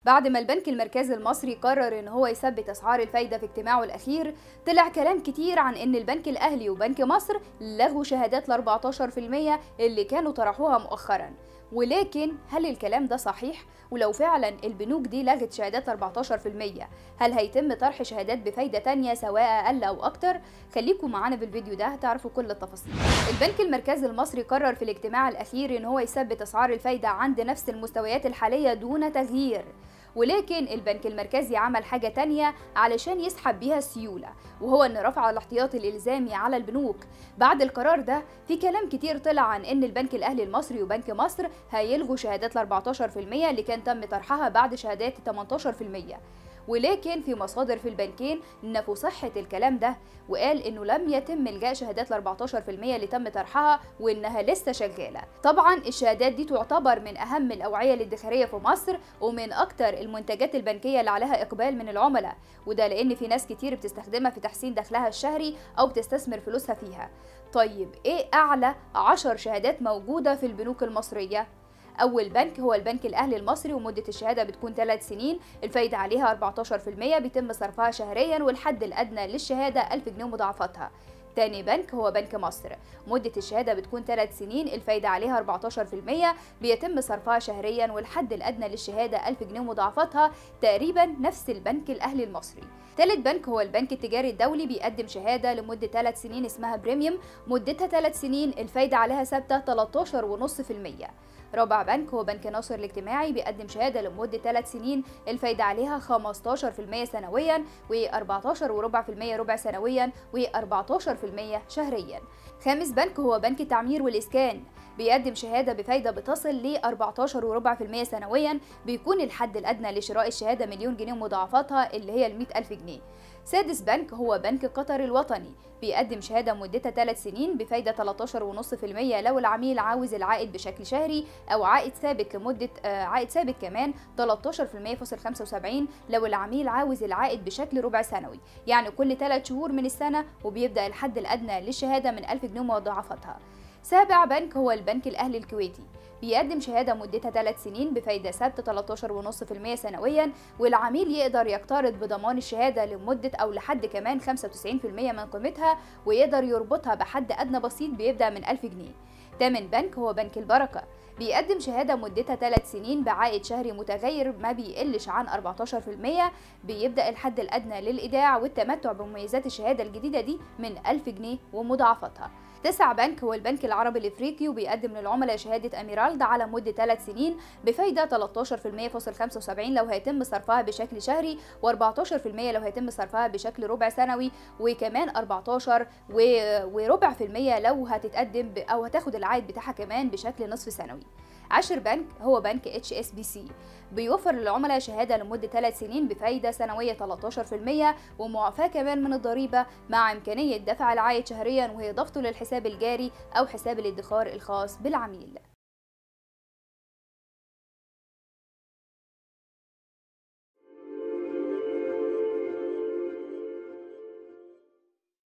بعد ما البنك المركزي المصري قرر ان هو يثبت اسعار الفايده في اجتماعه الاخير طلع كلام كتير عن ان البنك الاهلي وبنك مصر لغوا شهادات ال 14% اللي كانوا طرحوها مؤخرا ولكن هل الكلام ده صحيح؟ ولو فعلا البنوك دي لغت شهادات 14% هل هيتم طرح شهادات بفايدة تانية سواء أقل أو أكتر؟ خليكم معانا في الفيديو ده هتعرفوا كل التفاصيل البنك المركزي المصري قرر في الاجتماع الأخير إن هو يثبت أسعار الفايدة عند نفس المستويات الحالية دون تغيير ولكن البنك المركزي عمل حاجة تانية علشان يسحب بيها السيولة وهو ان رفع الاحتياطي الالزامي على البنوك بعد القرار ده في كلام كتير طلع عن ان البنك الاهلي المصري وبنك مصر هيلغوا شهادات ال 14% اللي كان تم طرحها بعد شهادات 18% ولكن في مصادر في البنكين نفوا صحة الكلام ده وقال انه لم يتم الغاء شهادات ال 14% اللي تم طرحها وانها لسه شغالة طبعا الشهادات دي تعتبر من اهم الاوعية الادخارية في مصر ومن اكتر المنتجات البنكية اللي عليها اقبال من العملاء وده لان في ناس كتير بتستخدمها في تحسين دخلها الشهري او بتستثمر فلوسها فيها طيب ايه اعلى 10 شهادات موجودة في البنوك المصرية اول بنك هو البنك الاهلي المصري ومده الشهاده بتكون 3 سنين الفايده عليها 14% بيتم صرفها شهريا والحد الادنى للشهاده 1000 جنيه مضاعفتها تاني بنك هو بنك مصر مدة الشهادة بتكون 3 سنين الفايدة عليها 14% بيتم صرفها شهريا والحد الأدنى للشهادة 1000 جنيه مضاعفتها تقريبا نفس البنك الأهلي المصري تالت بنك هو البنك التجاري الدولي بيقدم شهادة لمدة 3 سنين اسمها بريميوم مدتها 3 سنين الفايدة عليها ثابتة 13.5% رابع بنك هو بنك ناصر الاجتماعي بيقدم شهادة لمدة 3 سنين الفايدة عليها 15% سنويا و14.4% ربع سنويا و14% شهريا خامس بنك هو بنك التعمير والإسكان بيقدم شهادة بفايدة بتصل ل 14.4% سنويا بيكون الحد الأدنى لشراء الشهادة مليون جنيه مضاعفاتها اللي هي ال 100 ألف جنيه سادس بنك هو بنك قطر الوطني بيقدم شهادة مدتها 3 سنين بفايدة 13.5% لو العميل عاوز العائد بشكل شهري أو عائد ثابت لمدة آه عائد ثابت كمان 13% لو العميل عاوز العائد بشكل ربع سنوي يعني كل 3 شهور من السنة وبيبدأ الحد الأدنى للشهادة من 1000 جنيه مضاعفتها سابع بنك هو البنك الأهلي الكويتي بيقدم شهادة مدتها 3 سنين بفايدة ثابتة 13.5% سنويا والعميل يقدر يقترض بضمان الشهادة لمدة أو لحد كمان 95% من قيمتها ويقدر يربطها بحد أدنى بسيط بيبدأ من 1000 جنيه تامن بنك هو بنك البركة بيقدم شهادة مدتها 3 سنين بعائد شهري متغير ما بيقلش عن 14% بيبدأ الحد الأدنى للإيداع والتمتع بمميزات الشهادة الجديدة دي من 1000 جنيه ومضاعفتها تسع بنك هو البنك العربي الافريقي وبيقدم للعملاء شهاده اميرالد على مده 3 سنين بفايده 13.75 لو هيتم صرفها بشكل شهري و14% لو هيتم صرفها بشكل ربع سنوي وكمان 14 وربع في المية لو هتتقدم او هتاخد العائد بتاعها كمان بشكل نصف سنوي عشر بنك هو بنك اتش اس بي سي بيوفر للعملاء شهادة لمدة 3 سنين بفايدة سنوية 13% ومعافاة كمان من الضريبة مع إمكانية دفع العائد شهريا وهي ضفته للحساب الجاري أو حساب الادخار الخاص بالعميل